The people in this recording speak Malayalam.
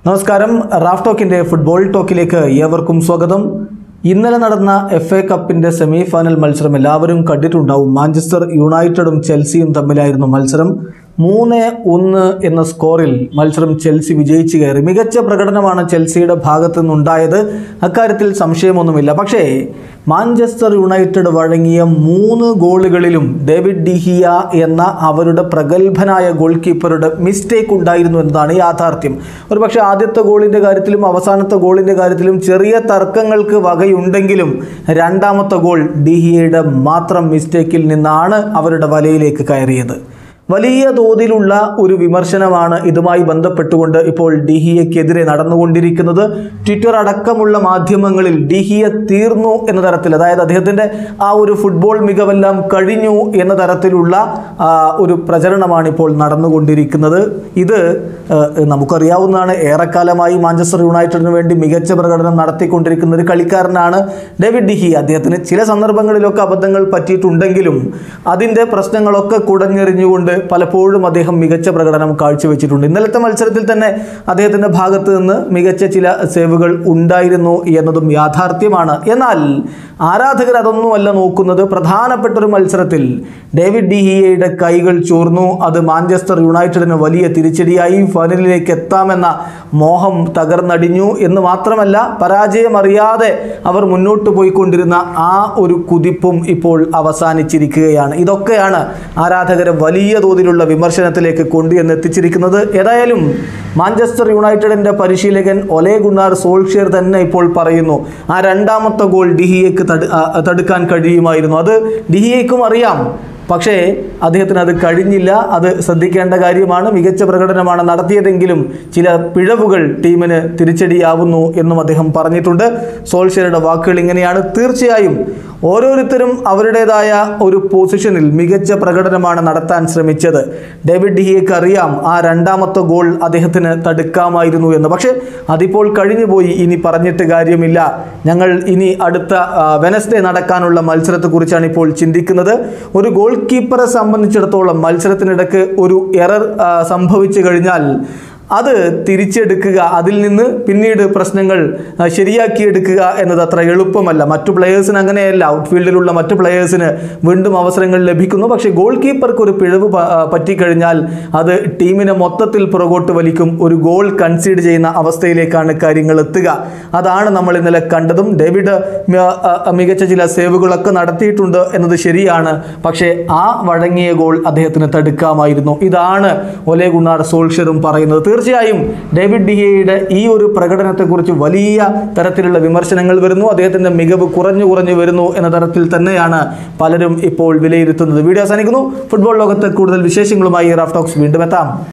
നമസ്കാരം റാഫ് ടോക്കിന്റെ ഫുട്ബോൾ ടോക്കിലേക്ക് ഏവർക്കും സ്വാഗതം ഇന്നലെ നടന്ന എഫ് എ കപ്പിന്റെ സെമി ഫൈനൽ മത്സരം എല്ലാവരും കണ്ടിട്ടുണ്ടാവും മാഞ്ചസ്റ്റർ യുണൈറ്റഡും ചെൽസിയും തമ്മിലായിരുന്നു മത്സരം മൂന്ന് ഒന്ന് എന്ന സ്കോറിൽ മത്സരം ചെൽസി വിജയിച്ചു കയറി മികച്ച പ്രകടനമാണ് ചെൽസിയുടെ ഭാഗത്തു നിന്നുണ്ടായത് അക്കാര്യത്തിൽ സംശയമൊന്നുമില്ല പക്ഷേ മാഞ്ചസ്റ്റർ യുണൈറ്റഡ് വഴങ്ങിയ മൂന്ന് ഗോളുകളിലും ഡേവിഡ് ഡിഹിയ എന്ന അവരുടെ പ്രഗത്ഭനായ ഗോൾ കീപ്പറുടെ മിസ്റ്റേക്ക് ഉണ്ടായിരുന്നു എന്നതാണ് യാഥാർത്ഥ്യം ഒരുപക്ഷെ ആദ്യത്തെ ഗോളിൻ്റെ കാര്യത്തിലും അവസാനത്തെ ഗോളിൻ്റെ കാര്യത്തിലും ചെറിയ തർക്കങ്ങൾക്ക് വകയുണ്ടെങ്കിലും രണ്ടാമത്തെ ഗോൾ ഡിഹിയയുടെ മാത്രം മിസ്റ്റേക്കിൽ നിന്നാണ് അവരുടെ വലയിലേക്ക് കയറിയത് വലിയ തോതിലുള്ള ഒരു വിമർശനമാണ് ഇതുമായി ബന്ധപ്പെട്ടുകൊണ്ട് ഇപ്പോൾ ഡിഹിയക്കെതിരെ നടന്നുകൊണ്ടിരിക്കുന്നത് ട്വിറ്റർ അടക്കമുള്ള മാധ്യമങ്ങളിൽ ഡിഹിയ തീർന്നു എന്ന തരത്തിൽ അതായത് അദ്ദേഹത്തിൻ്റെ ആ ഒരു ഫുട്ബോൾ മികവെല്ലാം കഴിഞ്ഞു എന്ന തരത്തിലുള്ള ആ, ഒരു പ്രചരണമാണ് ഇപ്പോൾ നടന്നുകൊണ്ടിരിക്കുന്നത് ഇത് ആ, നമുക്കറിയാവുന്നതാണ് ഏറെക്കാലമായി മാഞ്ചസ്റ്റർ യുണൈറ്റഡിന് വേണ്ടി മികച്ച പ്രകടനം നടത്തിക്കൊണ്ടിരിക്കുന്ന ഒരു കളിക്കാരനാണ് ഡേവിഡ് ഡിഹി അദ്ദേഹത്തിന് ചില സന്ദർഭങ്ങളിലൊക്കെ അബദ്ധങ്ങൾ പറ്റിയിട്ടുണ്ടെങ്കിലും അതിൻ്റെ പ്രശ്നങ്ങളൊക്കെ കുടഞ്ഞെറിഞ്ഞുകൊണ്ട് പലപ്പോഴും അദ്ദേഹം മികച്ച പ്രകടനം കാഴ്ചവെച്ചിട്ടുണ്ട് ഇന്നലത്തെ മത്സരത്തിൽ തന്നെ അദ്ദേഹത്തിൻ്റെ ഭാഗത്ത് നിന്ന് മികച്ച ചില സേവുകൾ ഉണ്ടായിരുന്നു എന്നതും യാഥാർത്ഥ്യമാണ് എന്നാൽ ആരാധകർ അതൊന്നുമല്ല നോക്കുന്നത് പ്രധാനപ്പെട്ട ഒരു മത്സരത്തിൽ ഡേവിഡ് ഡിഹിയയുടെ കൈകൾ ചോർന്നു അത് മാഞ്ചസ്റ്റർ യുണൈറ്റഡിന് വലിയ തിരിച്ചടിയായി ഫൈനലിലേക്ക് എത്താമെന്ന മോഹം തകർന്നടിഞ്ഞു എന്ന് മാത്രമല്ല പരാജയമറിയാതെ അവർ മുന്നോട്ട് പോയിക്കൊണ്ടിരുന്ന ആ ഒരു കുതിപ്പും ഇപ്പോൾ അവസാനിച്ചിരിക്കുകയാണ് ഇതൊക്കെയാണ് ആരാധകരെ വലിയ തോതിലുള്ള വിമർശനത്തിലേക്ക് കൊണ്ടുവന്ന് എത്തിച്ചിരിക്കുന്നത് ഏതായാലും മാഞ്ചസ്റ്റർ യുണൈറ്റഡിന്റെ പരിശീലകൻ ഒലേ ഗുണാർ സോൾഷ്യർ തന്നെ ഇപ്പോൾ പറയുന്നു ആ രണ്ടാമത്തെ ഗോൾ ഡിഹിയക്ക് തടു ആ, തടുക്കാൻ കഴിയുമായിരുന്നു അത് ഡിഹിയക്കും അറിയാം പക്ഷേ അദ്ദേഹത്തിന് അത് കഴിഞ്ഞില്ല അത് ശ്രദ്ധിക്കേണ്ട കാര്യമാണ് മികച്ച പ്രകടനമാണ് നടത്തിയതെങ്കിലും ചില പിഴവുകൾ ടീമിന് തിരിച്ചടിയാവുന്നു എന്നും അദ്ദേഹം പറഞ്ഞിട്ടുണ്ട് സോൾഷ്യറുടെ വാക്കുകൾ ഇങ്ങനെയാണ് തീർച്ചയായും ഓരോരുത്തരും അവരുടേതായ ഒരു പൊസിഷനിൽ മികച്ച പ്രകടനമാണ് നടത്താൻ ശ്രമിച്ചത് ഡേവിഡ് ഡിഹിയക്ക് അറിയാം ആ രണ്ടാമത്തെ ഗോൾ അദ്ദേഹത്തിന് തടുക്കാമായിരുന്നു എന്ന് പക്ഷേ അതിപ്പോൾ കഴിഞ്ഞുപോയി ഇനി പറഞ്ഞിട്ട് കാര്യമില്ല ഞങ്ങൾ ഇനി അടുത്ത ആ, വെനസ്ഡേ നടക്കാനുള്ള മത്സരത്തെക്കുറിച്ചാണ് ഇപ്പോൾ ചിന്തിക്കുന്നത് ഒരു ഗോൾ കീപ്പറെ സംബന്ധിച്ചിടത്തോളം മത്സരത്തിനിടക്ക് ഒരു എറർ സംഭവിച്ചു കഴിഞ്ഞാൽ അത് തിരിച്ചെടുക്കുക അതിൽ നിന്ന് പിന്നീട് പ്രശ്നങ്ങൾ ആ, ശരിയാക്കിയെടുക്കുക എന്നത് അത്ര എളുപ്പമല്ല മറ്റു പ്ലെയേഴ്സിന് അങ്ങനെയല്ല ഔട്ട്ഫീൽഡിലുള്ള മറ്റു പ്ലെയേഴ്സിന് വീണ്ടും അവസരങ്ങൾ ലഭിക്കുന്നു പക്ഷേ ഗോൾ കീപ്പർക്ക് ഒരു പിഴവ് പ- ആ, പറ്റിക്കഴിഞ്ഞാൽ അത് ടീമിനെ മൊത്തത്തിൽ പുറകോട്ട് വലിക്കും ഒരു ഗോൾ കൺസീഡ് ചെയ്യുന്ന അവസ്ഥയിലേക്കാണ് കാര്യങ്ങൾ എത്തുക അതാണ് നമ്മൾ ഇന്നലെ കണ്ടതും ഡേവിഡ് മ- ആ, മികച്ച ചില സേവുകളൊക്കെ നടത്തിയിട്ടുണ്ട് എന്നത് ശരിയാണ് പക്ഷേ ആ വഴങ്ങിയ ഗോൾ അദ്ദേഹത്തിന് തടുക്കാമായിരുന്നു ഇതാണ് ഒലേ ഗുണാർ സോൾഷ്യറും പറയുന്നത് തീർച്ചയായും ഡേവിഡ് ഡിഹയുടെ ഈ ഒരു പ്രകടനത്തെക്കുറിച്ച് വലിയ തരത്തിലുള്ള വിമർശനങ്ങൾ വരുന്നു അദ്ദേഹത്തിൻ്റെ മികവ് കുറഞ്ഞു കുറഞ്ഞു വരുന്നു എന്ന തരത്തിൽ തന്നെയാണ് പലരും ഇപ്പോൾ വിലയിരുത്തുന്നത് വീഡിയോ അവസാനിക്കുന്നു ഫുട്ബോൾ ലോകത്ത് കൂടുതൽ വിശേഷങ്ങളുമായി റാഫ് ടോക്സ് വീണ്ടും എത്താം